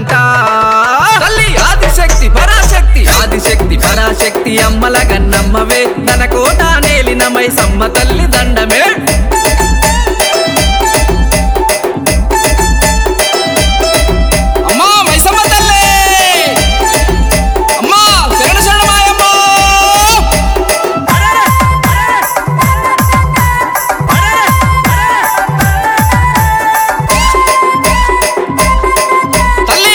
అంతటా తల్లి ఆదిశక్తి పరాశక్తి ఆదిశక్తి పరాశక్తి అమ్మల గన్నమ్మవే తన కోట నేలిన మైసమ్మ తల్లి దండమే అమ్మా మైసమ్మ తల్లి అమ్మా శరణ శరణమాయమ్మ తల్లి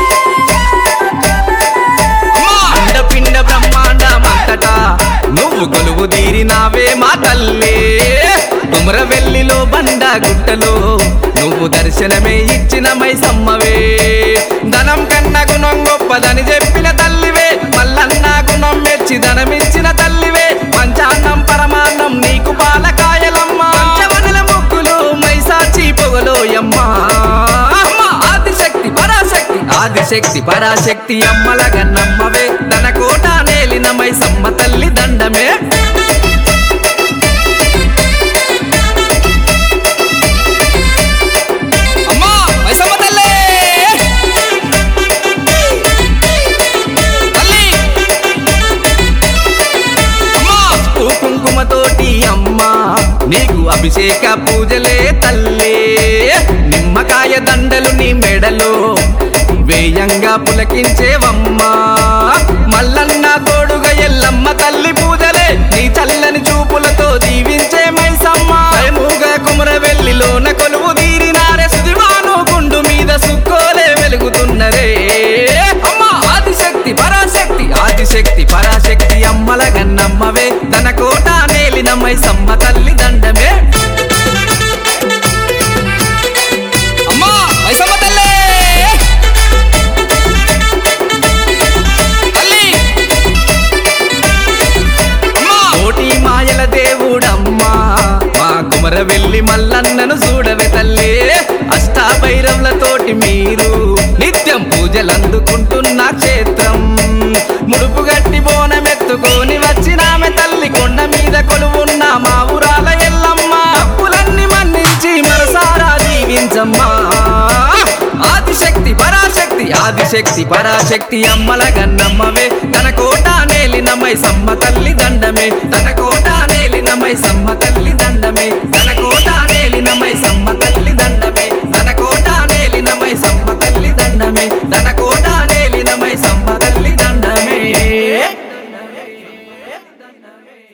అమ్మా అండపిండ బ్రహ్మాండమంతటా నువ్వు కొలువు తీరినావే మా తల్లి కుమరవెల్లిలో బండ గుట్టలో నువ్వు దర్శనమే ఇచ్చిన మైసమ్మవే ధనం కన్నా గుణం గొప్పదని చెప్పిన తల్లివే మల్లన్న గుణం మెచ్చి ధనమిచ్చిన తల్లివే పంచాన్నం పరమాన్నం నీకు పాలకాయలమ్మ పంచవనల ముగ్గులు మైసాచి పొగలోయమ్మా అమ్మ ఆదిశక్తి పరాశక్తి ఆదిశక్తి పరాశక్తి అమ్మల గన్నమ్మవే తన కోట నేలిన మైసమ్మ తల్లి దండమే అమ్మా మైసమ్మ తల్లి తల్లి అమ్మా పసుపు కుంకుమతోటి అమ్మా నీకు అభిషేక పూజలే తల్లి నిమ్మకాయ దండలు నీ మెడలో వేయంగా పులకించేవమ్మా మల్లన్న తోడుగా ఎల్లమ్మ తల్లి పూజలే నీ చల్లని చూపులతో దీవించే మైసమ్మ మూగా కుమర వెల్లిలోన కొలువు తీరినారే సుదివాను గుండు మీద సుక్కోలే వెలుగుతున్నరే అమ్మా ఆదిశక్తి పరాశక్తి ఆదిశక్తి పరాశక్తి అమ్మల గన్నమ్మవే తన కోట నేలిన మైసమ్మ తల్లి దండమే అమ్మా మైసమ్మ తల్లి తల్లి అమ్మా కోటి మాయల దేవుడమ్మా మా కుమర వెళ్ళి మల్లన్నను చూడవే తల్లి అష్టాభైరవులతోటి మీరు నిత్యం పూజలందుకుంటున్న క్షేత్రం ముడుపు గట్టి బోనమెత్తుకొని వచ్చినామె తల్లి కొండ మీద కొలువున్న మా ఊరాల ఎల్లమ్మ అప్పులన్నీ మన్నించి మనసారా దీవించమ్మా ఆదిశక్తి పరాశక్తి ఆదిశక్తి పరాశక్తి అమ్మల గన్నమ్మవే తన కోట నేలిన మైసమ్మ తల్లి దండమే తన